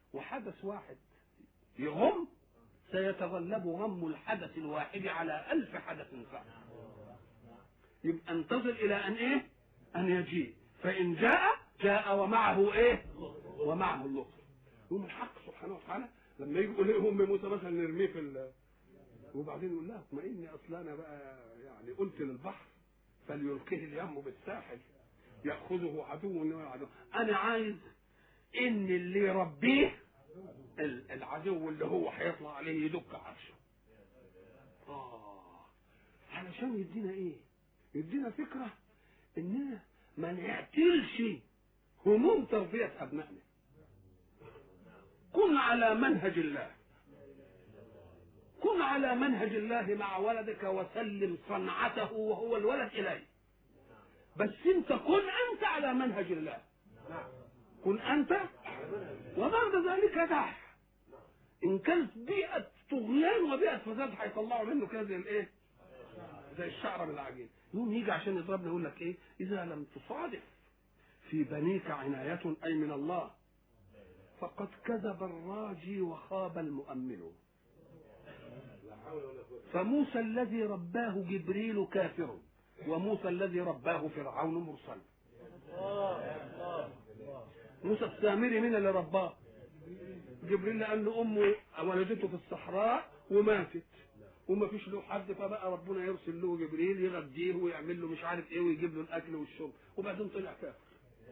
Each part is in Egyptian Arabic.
وحدث واحد يغم سيتغلب غم الحدث الواحد على ألف حدث ثاني يبقى انتظر إلى أن إيه أن يجيء فإن جاء جاء ومعه إيه ومعه اللطف يوم الحق سبحانه وتعالى لما يجي يقول ام موسى مثلا نرميه في ال... وبعدين يقول لها اطمئني اصل انا بقى يعني قلت للبحر فليلقيه اليم بالساحل ياخذه عدو عدو انا عايز ان اللي يربيه ال- العدو اللي هو هيطلع عليه يدك عرشه اه علشان يدينا ايه يدينا فكره اننا ما نعتلش هموم تربيه ابنائنا كن على منهج الله كن على منهج الله مع ولدك وسلم صنعته وهو الولد إليه بس انت كن انت على منهج الله كن انت وبعد ذلك دع ان كانت بيئة طغيان وبيئة فساد هيطلعوا منه كده زي الايه زي الشعر من العجين يوم يجي عشان يضربنا يقول لك ايه اذا لم تصادف في بنيك عناية اي من الله فقد كذب الراجي وخاب المؤمل فموسى الذي رباه جبريل كافر وموسى الذي رباه فرعون مرسل موسى السامري من اللي رباه جبريل لان امه ولدته في الصحراء وماتت وما فيش له حد فبقى ربنا يرسل له جبريل يغديه ويعمل له مش عارف ايه ويجيب له الاكل والشرب وبعدين طلع كافر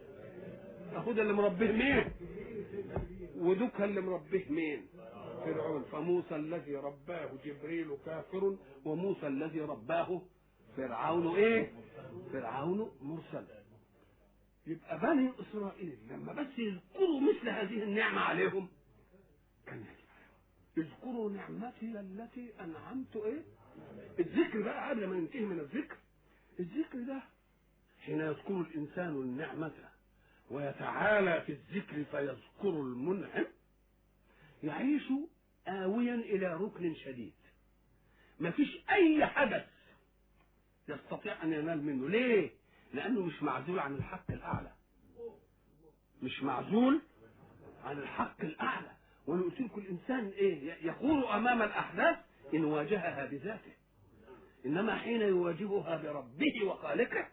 اخوه اللي مربيه مين ودوكها اللي مربيه مين فرعون فموسى الذي رباه جبريل كافر وموسى الذي رباه فرعون ايه فرعون مرسل يبقى بني اسرائيل لما بس يذكروا مثل هذه النعمه عليهم كان يجب عليهم اذكروا نعمتي التي انعمت ايه الذكر بقى قبل ما ينتهي من الذكر الذكر ده حين يذكر الانسان النعمه ويتعالى في الذكر فيذكر المنعم يعيش آويا إلى ركن شديد ما فيش أي حدث يستطيع أن ينال منه ليه؟ لأنه مش معزول عن الحق الأعلى مش معزول عن الحق الأعلى وأنا قلت لكم الإنسان إيه؟ يخور أمام الأحداث إن واجهها بذاته إنما حين يواجهها بربه وخالقه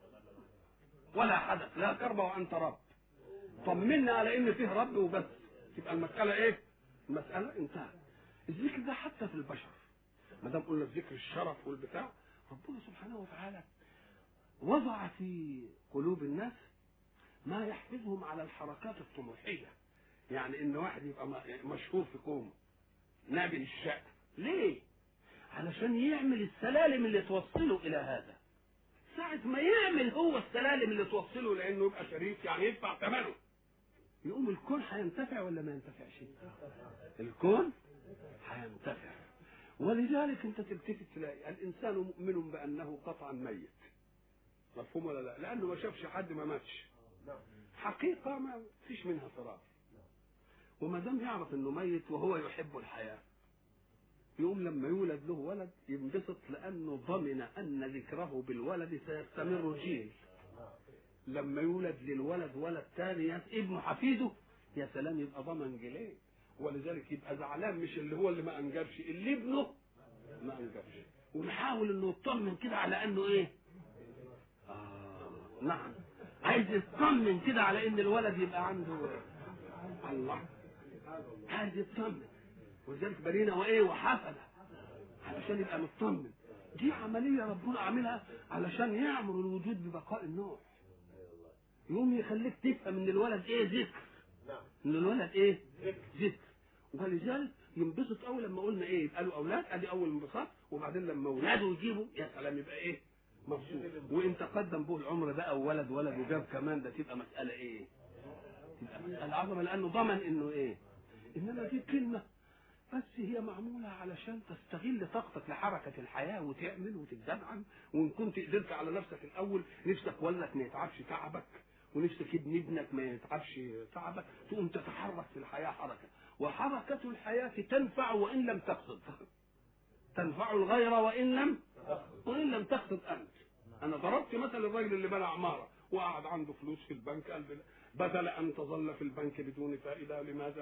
ولا حدث لا كرب وانت رب طمنا على ان فيه رب وبس تبقى المساله ايه المساله انتهت الذكر ده حتى في البشر ما دام قلنا الذكر الشرف والبتاع ربنا سبحانه وتعالى وضع في قلوب الناس ما يحفزهم على الحركات الطموحيه يعني ان واحد يبقى مشهور في قومه نبي الشأن ليه علشان يعمل السلالم اللي توصله الى هذا ساعة ما يعمل هو السلالم اللي توصله لانه يبقى شريك يعني يدفع ثمنه يقوم الكون هينتفع ولا ما ينتفعش؟ الكون هينتفع ولذلك انت تلتفت تلاقي الانسان مؤمن بانه قطعا ميت مفهوم ولا لا؟ لانه ما شافش حد ما ماتش حقيقة ما فيش منها فراغ وما دام يعرف انه ميت وهو يحب الحياه يقوم لما يولد له ولد ينبسط لانه ضمن ان ذكره بالولد سيستمر جيل لما يولد للولد ولد ثاني ابنه حفيده يا سلام يبقى ضمن جيلين ولذلك يبقى زعلان مش اللي هو اللي ما انجبش اللي ابنه ما انجبش ونحاول انه يطمن كده على انه ايه آه نعم عايز يطمن كده على ان الولد يبقى عنده الله عايز يطمن ولذلك بنينا وايه وحفله علشان يبقى مطمن دي عمليه ربنا عاملها علشان يعمر الوجود ببقاء النوع يقوم يخليك تفهم ان الولد ايه ذكر ان الولد ايه ذكر ولذلك ينبسط قوي لما قلنا ايه يبقى له اولاد ادي اول انبساط وبعدين لما اولاده يجيبوا يا سلام يبقى ايه مبسوط وان تقدم به العمر بقى وولد ولد وجاب كمان ده تبقى مساله ايه تبقى مساله عظمه لانه ضمن انه ايه انما دي كلمه بس هي معمولة علشان تستغل طاقتك لحركة الحياة وتعمل وتتجمعن وإن كنت قدرت على نفسك الأول نفسك ولدك ما يتعبش تعبك ونفسك ابن ابنك ما يتعبش تعبك تقوم تتحرك في الحياة حركة وحركة الحياة تنفع وإن لم تقصد تنفع الغير وإن لم وإن لم تقصد أنت أنا ضربت مثل الراجل اللي بنى عمارة وقعد عنده فلوس في البنك قال بدل أن تظل في البنك بدون فائدة لماذا